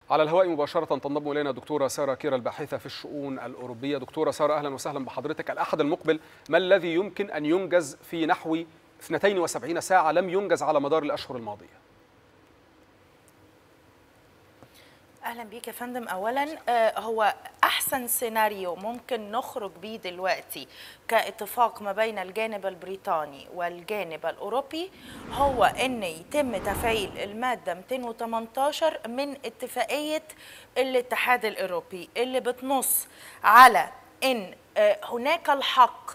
على الهواء مباشرة تنضم إلينا دكتورة سارة كيرا الباحثة في الشؤون الأوروبية دكتورة سارة أهلا وسهلا بحضرتك الأحد المقبل ما الذي يمكن أن ينجز في نحو 72 ساعة لم ينجز على مدار الأشهر الماضية اهلا بيك يا فندم اولا هو احسن سيناريو ممكن نخرج بيه دلوقتي كاتفاق ما بين الجانب البريطاني والجانب الاوروبي هو ان يتم تفعيل الماده 218 من اتفاقيه الاتحاد الاوروبي اللي بتنص على ان هناك الحق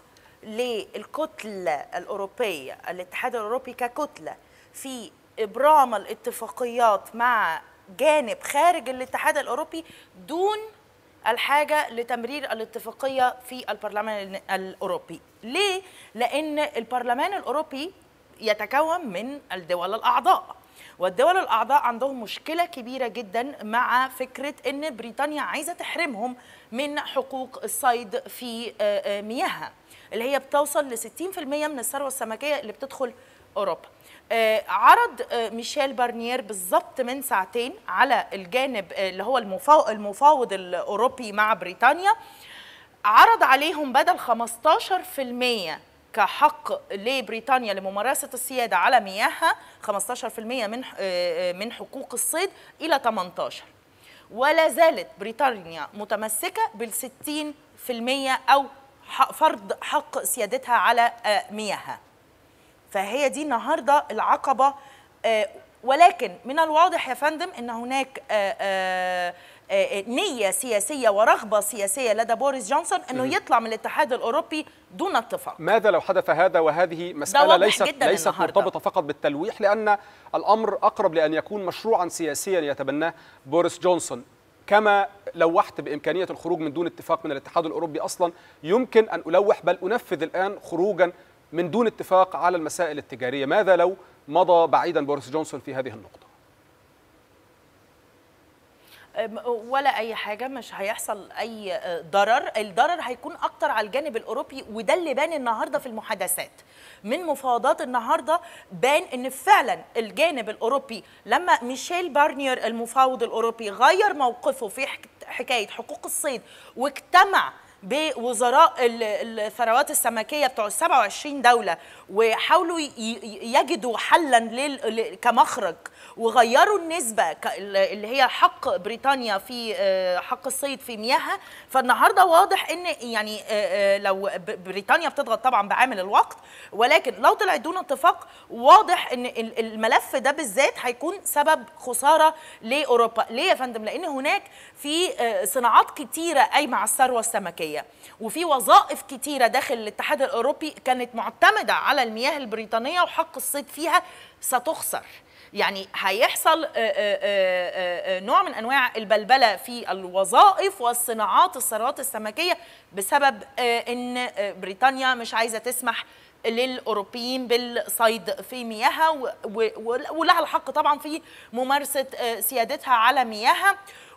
للكتله الاوروبيه الاتحاد الاوروبي ككتله في ابرام الاتفاقيات مع جانب خارج الاتحاد الاوروبي دون الحاجه لتمرير الاتفاقيه في البرلمان الاوروبي ليه لان البرلمان الاوروبي يتكون من الدول الاعضاء والدول الاعضاء عندهم مشكله كبيره جدا مع فكره ان بريطانيا عايزه تحرمهم من حقوق الصيد في مياهها اللي هي بتوصل ل 60% من الثروه السمكيه اللي بتدخل اوروبا آه عرض آه ميشيل بارنيير بالظبط من ساعتين على الجانب آه اللي هو المفاوض, المفاوض الاوروبي مع بريطانيا عرض عليهم بدل 15% كحق لبريطانيا لممارسه السياده على مياهها 15% من من حقوق الصيد الى 18 ولا زالت بريطانيا متمسكه بال 60% او فرض حق سيادتها على مياهها فهي دي النهارده العقبه آه ولكن من الواضح يا فندم ان هناك آه آه نيه سياسيه ورغبه سياسيه لدى بوريس جونسون انه يطلع من الاتحاد الاوروبي دون اتفاق ماذا لو حدث هذا وهذه مساله ليست ليست مرتبطه فقط بالتلويح لان الامر اقرب لان يكون مشروعا سياسيا يتبناه بوريس جونسون كما لوحت بامكانيه الخروج من دون اتفاق من الاتحاد الاوروبي اصلا يمكن ان الوح بل انفذ الان خروجا من دون اتفاق على المسائل التجاريه، ماذا لو مضى بعيدا بوريس جونسون في هذه النقطه؟ ولا اي حاجه مش هيحصل اي ضرر الضرر هيكون اكتر على الجانب الاوروبي وده اللي بان النهارده في المحادثات من مفاوضات النهارده بان ان فعلا الجانب الاوروبي لما ميشيل بارنير المفاوض الاوروبي غير موقفه في حكايه حقوق الصيد واجتمع بوزراء الثروات السمكيه بتوع ال 27 دوله وحاولوا يجدوا حلا كمخرج وغيروا النسبه اللي هي حق بريطانيا في حق الصيد في مياهها فالنهارده واضح ان يعني لو بريطانيا بتضغط طبعا بعامل الوقت ولكن لو طلعت دون اتفاق واضح ان الملف ده بالذات هيكون سبب خساره لاوروبا ليه يا فندم لان هناك في صناعات كتيره قايمه على الثروه السمكيه وفي وظائف كتيره داخل الاتحاد الاوروبي كانت معتمده على المياه البريطانيه وحق الصيد فيها ستخسر يعني هيحصل نوع من انواع البلبله في الوظائف والصناعات الثروات السمكيه بسبب ان بريطانيا مش عايزه تسمح للاوروبيين بالصيد في مياهها ولها الحق طبعا في ممارسه سيادتها على مياهها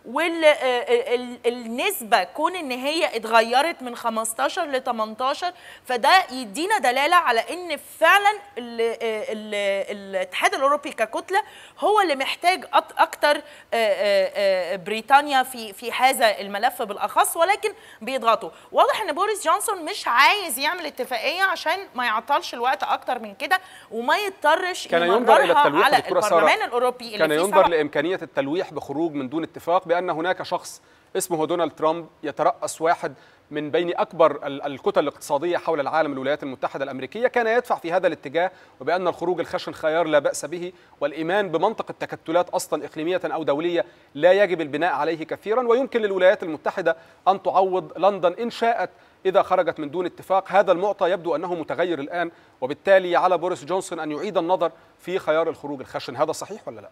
والنسبة كون ان هي اتغيرت من 15 ل 18 فده يدينا دلالة على ان فعلا الاتحاد الاوروبي ككتلة هو اللي محتاج اكتر بريطانيا في في هذا الملف بالاخص ولكن بيضغطوا واضح ان بوريس جونسون مش عايز يعمل اتفاقية عشان ما يعطلش الوقت اكتر من كده وما يضطرش كان ينظر الى التلويح على البرلمان الاوروبي كان ينظر لامكانية التلويح بخروج من دون اتفاق بأن هناك شخص اسمه دونالد ترامب يترأس واحد من بين أكبر الكتل الاقتصادية حول العالم الولايات المتحدة الأمريكية كان يدفع في هذا الاتجاه وبأن الخروج الخشن خيار لا بأس به والإيمان بمنطق التكتلات أصلا إقليمية أو دولية لا يجب البناء عليه كثيرا ويمكن للولايات المتحدة أن تعوض لندن إن شاءت إذا خرجت من دون اتفاق هذا المعطى يبدو أنه متغير الآن وبالتالي على بوريس جونسون أن يعيد النظر في خيار الخروج الخشن هذا صحيح ولا لا؟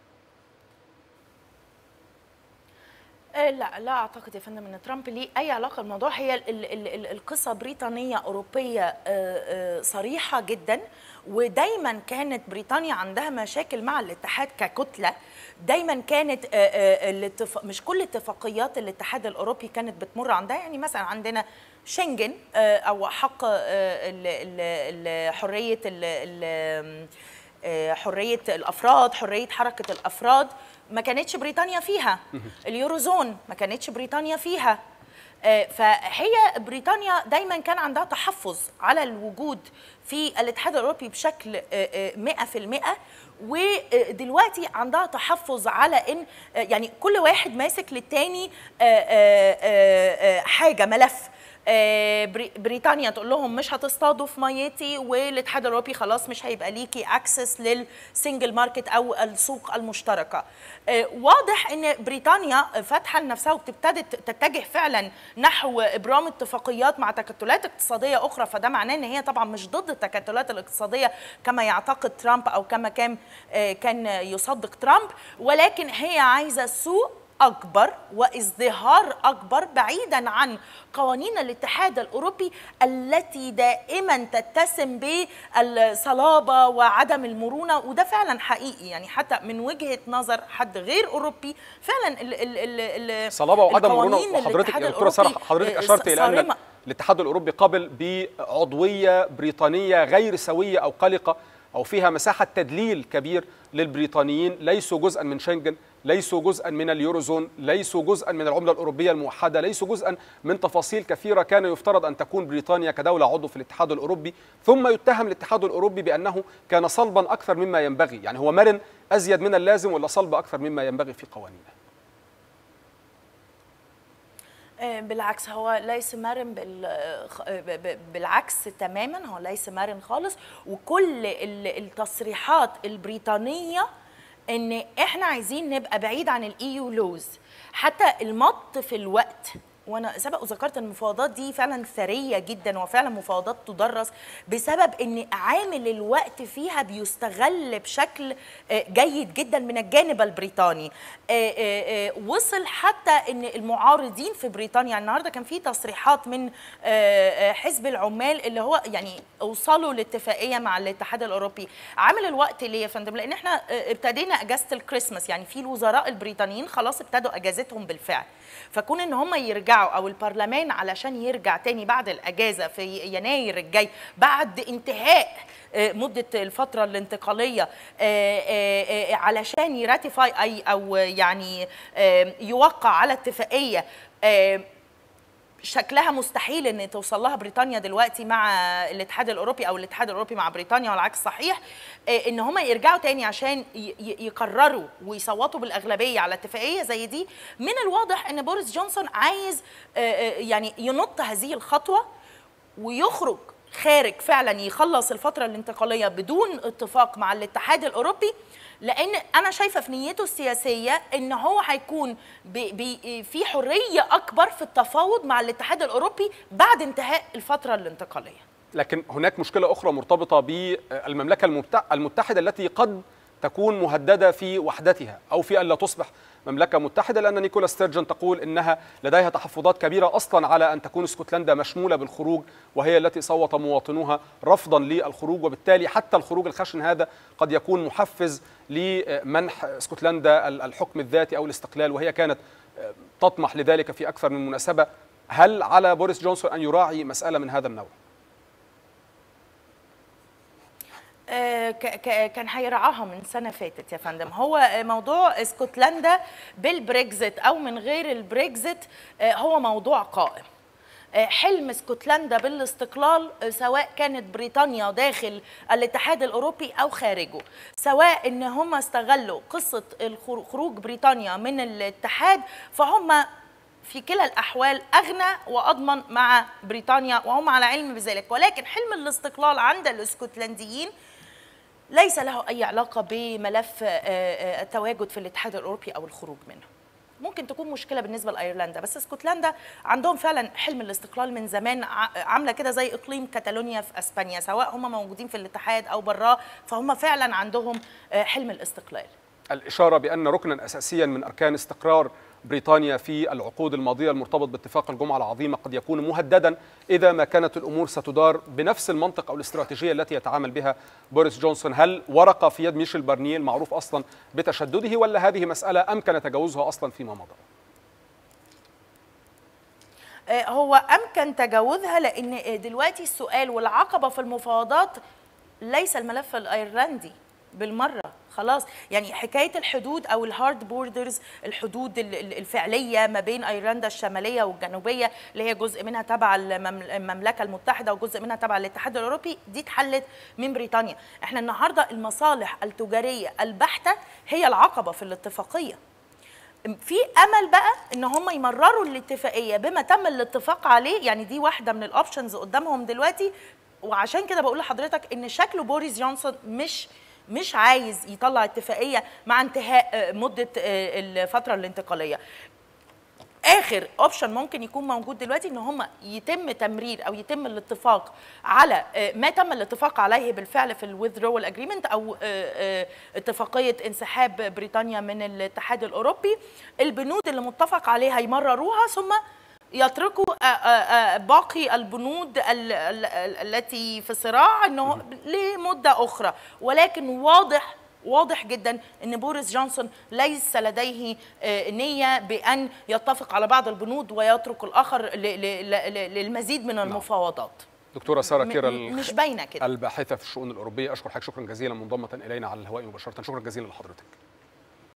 لا لا اعتقد يا فندم ان ترامب ليه اي علاقه بالموضوع هي ال ال ال القصه بريطانيه اوروبيه صريحه جدا ودايما كانت بريطانيا عندها مشاكل مع الاتحاد ككتله دايما كانت الاتفاق مش كل اتفاقيات الاتحاد الاوروبي كانت بتمر عندها يعني مثلا عندنا شنجن او حق حريه حريه الافراد حريه حركه الافراد ما كانتش بريطانيا فيها اليوروزون ما كانتش بريطانيا فيها آه، فهي بريطانيا دايما كان عندها تحفظ على الوجود في الاتحاد الاوروبي بشكل آه، آه، 100% ودلوقتي عندها تحفظ على ان آه، يعني كل واحد ماسك للتاني آه، آه، آه، آه، حاجه ملف آه، بري- بريطانيا تقول لهم مش هتصطادوا في ميتي والاتحاد الاوروبي خلاص مش هيبقى ليكي اكسس للسنجل ماركت او السوق المشتركه آه، واضح ان بريطانيا فاتحه لنفسها وبتبتدي تتجه فعلا نحو ابرام اتفاقيات مع تكتلات اقتصاديه اخرى فده معناه ان هي طبعا مش ضد التكتلات الاقتصاديه كما يعتقد ترامب او كما كان آه، كان يصدق ترامب ولكن هي عايزه سوق اكبر وازدهار اكبر بعيدا عن قوانين الاتحاد الاوروبي التي دائما تتسم بالصلابه وعدم المرونه وده فعلا حقيقي يعني حتى من وجهه نظر حد غير اوروبي فعلا ال ال ال ال صلابه وعدم مرونه القوانين وحضرتك الاتحاد يا دكتوره ساره الأوروبي، حضرتك آه، اشرت الى ان صارمة. الاتحاد الاوروبي قبل بعضويه بريطانيه غير سويه او قلقه او فيها مساحه تدليل كبير للبريطانيين ليسوا جزءا من شنغن ليسوا جزءا من اليوروزون ليسوا جزءا من العمله الاوروبيه الموحده ليسوا جزءا من تفاصيل كثيره كان يفترض ان تكون بريطانيا كدوله عضو في الاتحاد الاوروبي ثم يتهم الاتحاد الاوروبي بانه كان صلبا اكثر مما ينبغي يعني هو مرن ازيد من اللازم ولا صلب اكثر مما ينبغي في قوانينه آه، بالعكس هو ليس مرن بال... خ- ب- ب- بالعكس تماما هو ليس مرن خالص وكل ال- التصريحات البريطانيه ان احنا عايزين نبقى بعيد عن الايو لوز حتى المط في الوقت وانا سبق وذكرت ان المفاوضات دي فعلا ثريه جدا وفعلا مفاوضات تدرس بسبب ان عامل الوقت فيها بيستغل بشكل آه، جيد جدا من الجانب البريطاني آه، آه، آه، وصل حتى ان المعارضين في بريطانيا النهارده كان في تصريحات من آه، آه، حزب العمال اللي هو يعني اوصلوا لاتفاقيه مع الاتحاد الاوروبي عامل الوقت ليه يا فندم لان احنا آه، ابتدينا اجازه الكريسماس يعني في الوزراء البريطانيين خلاص ابتدوا اجازتهم بالفعل فكون ان هم يرجعوا او البرلمان علشان يرجع تاني بعد الاجازه في يناير الجاي بعد انتهاء آه، مده الفتره الانتقاليه آه، آه، آه، علشان يراتيفاي اي او يعني آه، يوقع على اتفاقيه آه، شكلها مستحيل ان توصل لها بريطانيا دلوقتي مع الاتحاد الاوروبي او الاتحاد الاوروبي مع بريطانيا والعكس صحيح آه، ان هم يرجعوا تاني عشان ي- ي- يقرروا ويصوتوا بالاغلبيه على اتفاقيه زي دي من الواضح ان بوريس جونسون عايز آه، آه، يعني ينط هذه الخطوه ويخرج خارج فعلا يخلص الفتره الانتقاليه بدون اتفاق مع الاتحاد الاوروبي لان انا شايفه في نيته السياسيه ان هو هيكون بي بي في حريه اكبر في التفاوض مع الاتحاد الاوروبي بعد انتهاء الفتره الانتقاليه لكن هناك مشكلة أخرى مرتبطة بالمملكة المبت- المتحدة التي قد تكون مهددة في وحدتها أو في ألا تصبح مملكة متحدة لأن نيكولا ستيرجن تقول إنها لديها تحفظات كبيرة أصلا على أن تكون اسكتلندا مشمولة بالخروج وهي التي صوت مواطنوها رفضا للخروج وبالتالي حتى الخروج الخشن هذا قد يكون محفز لمنح اسكتلندا الحكم الذاتي أو الاستقلال وهي كانت تطمح لذلك في أكثر من مناسبة هل على بوريس جونسون أن يراعي مسألة من هذا النوع؟ آه، ك- ك- كان هيرعاها من سنه فاتت يا فندم هو آه، موضوع اسكتلندا بالبريكزت او من غير البريكزت آه، هو موضوع قائم آه، حلم اسكتلندا بالاستقلال آه، سواء كانت بريطانيا داخل الاتحاد الاوروبي او خارجه سواء ان هم استغلوا قصه الخر- خروج بريطانيا من الاتحاد فهم في كلا الاحوال اغنى واضمن مع بريطانيا وهم على علم بذلك ولكن حلم الاستقلال عند الاسكتلنديين ليس له اي علاقه بملف آه، آه، التواجد في الاتحاد الاوروبي او الخروج منه ممكن تكون مشكله بالنسبه لايرلندا بس اسكتلندا عندهم فعلا حلم الاستقلال من زمان ع- عامله كده زي اقليم كاتالونيا في اسبانيا سواء هم موجودين في الاتحاد او براه فهم فعلا عندهم آه، حلم الاستقلال الإشارة بأن ركنا أساسيا من أركان استقرار بريطانيا في العقود الماضية المرتبط باتفاق الجمعة العظيمة قد يكون مهددا إذا ما كانت الأمور ستدار بنفس المنطق أو الاستراتيجية التي يتعامل بها بوريس جونسون هل ورقة في يد ميشيل بارنيه المعروف أصلا بتشدده ولا هذه مسألة أمكن تجاوزها أصلا فيما مضى آه، هو امكن تجاوزها لان آه، دلوقتي السؤال والعقبه في المفاوضات ليس الملف الايرلندي بالمره خلاص يعني حكايه الحدود او الهارد بوردرز الحدود ال- ال- الفعليه ما بين ايرلندا الشماليه والجنوبيه اللي هي جزء منها تبع المم- المملكه المتحده وجزء منها تبع الاتحاد الاوروبي دي اتحلت من بريطانيا احنا النهارده المصالح التجاريه البحته هي العقبه في الاتفاقيه في امل بقى ان هم يمرروا الاتفاقيه بما تم الاتفاق عليه يعني دي واحده من الاوبشنز قدامهم دلوقتي وعشان كده بقول لحضرتك ان شكله بوريس جونسون مش مش عايز يطلع اتفاقيه مع انتهاء آه، مده آه، الفتره الانتقاليه اخر اوبشن ممكن يكون موجود دلوقتي ان هم يتم تمرير او يتم الاتفاق على آه، ما تم الاتفاق عليه بالفعل في الويذرول اجريمنت او آه، آه، اتفاقيه انسحاب بريطانيا من الاتحاد الاوروبي البنود اللي متفق عليها يمرروها ثم يتركوا آه، آه، آه، باقي البنود ال- ال- ال- التي في صراع انه لمده اخرى ولكن واضح واضح جدا ان بوريس جونسون ليس لديه آه، نيه بان يتفق على بعض البنود ويترك الاخر ل- ل- ل- للمزيد من المفاوضات دكتوره ساره م- كيرا م- مش باينه كده الباحثه في الشؤون الاوروبيه اشكر حضرتك شكرا جزيلا منضمه الينا على الهواء مباشره شكرا جزيلا لحضرتك